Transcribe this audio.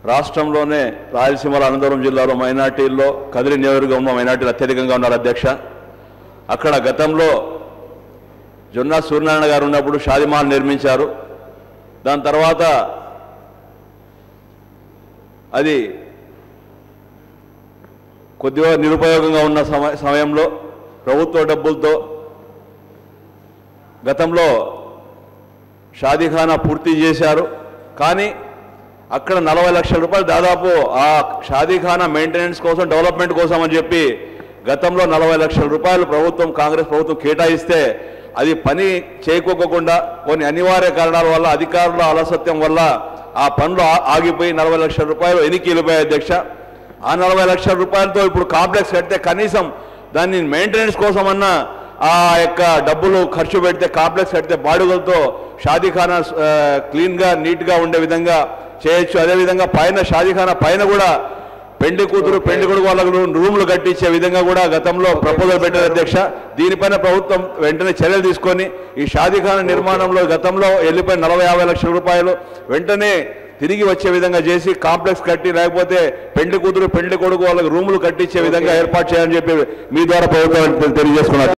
రాష్ట్రంలోనే రాయలసీమలో అనంతపురం జిల్లాలో మైనార్టీల్లో కదిరి నియోజకవర్గంలో మైనార్టీలు అత్యధికంగా ఉన్నారు అధ్యక్ష అక్కడ గతంలో జొన్నా సూర్యనారాయణ గారు ఉన్నప్పుడు షాదిమాల్ నిర్మించారు దాని తర్వాత అది కొద్దిగా నిరుపయోగంగా ఉన్న సమ- సమయంలో ప్రభుత్వ డబ్బులతో గతంలో షాదీఖానా పూర్తి చేశారు కానీ అక్కడ నలభై లక్షల రూపాయలు దాదాపు ఆ షాదీఖానా మెయింటెనెన్స్ కోసం డెవలప్మెంట్ కోసం అని చెప్పి గతంలో నలభై లక్షల రూపాయలు ప్రభుత్వం కాంగ్రెస్ ప్రభుత్వం కేటాయిస్తే అది పని చేయకోకుండా కొన్ని అనివార్య కారణాల వల్ల అధికారుల అలసత్యం వల్ల ఆ పనులు ఆ- ఆగిపోయి నలభై లక్షల రూపాయలు ఎనికి వెళ్ళిపోయాయి అధ్యక్ష ఆ నలభై లక్షల రూపాయలతో ఇప్పుడు కాంప్లెక్స్ కడితే కనీసం దాన్ని మెయింటెనెన్స్ కోసమన్నా ఆ యొక్క డబ్బులు ఖర్చు పెడితే కాంప్లెక్స్ కడితే బాడుగలతో షాదీఖానా ఆ, క్లీన్గా నీట్గా ఉండే విధంగా చేయొచ్చు అదేవిధంగా పైన షాదీఖానా పైన కూడా పెండి కూతురు పెండి కొడుకు వాళ్ళకు రూములు కట్టించే విధంగా కూడా గతంలో ప్రపోజల్ పెట్టారు అధ్యక్ష దీనిపైన ప్రభుత్వం వెంటనే చర్యలు తీసుకొని ఈ షాదీఖానా నిర్మాణంలో గతంలో వెళ్ళిపోయిన నలభై యాభై లక్షల రూపాయలు వెంటనే తిరిగి వచ్చే విధంగా చేసి కాంప్లెక్స్ కట్టి లేకపోతే పెండి కూతురు పెండి కొడుకు వాళ్ళకి రూములు కట్టించే విధంగా ఏర్పాటు చేయాలని చెప్పి మీ ద్వారా ప్రభుత్వం తెలియజేసుకున్నారు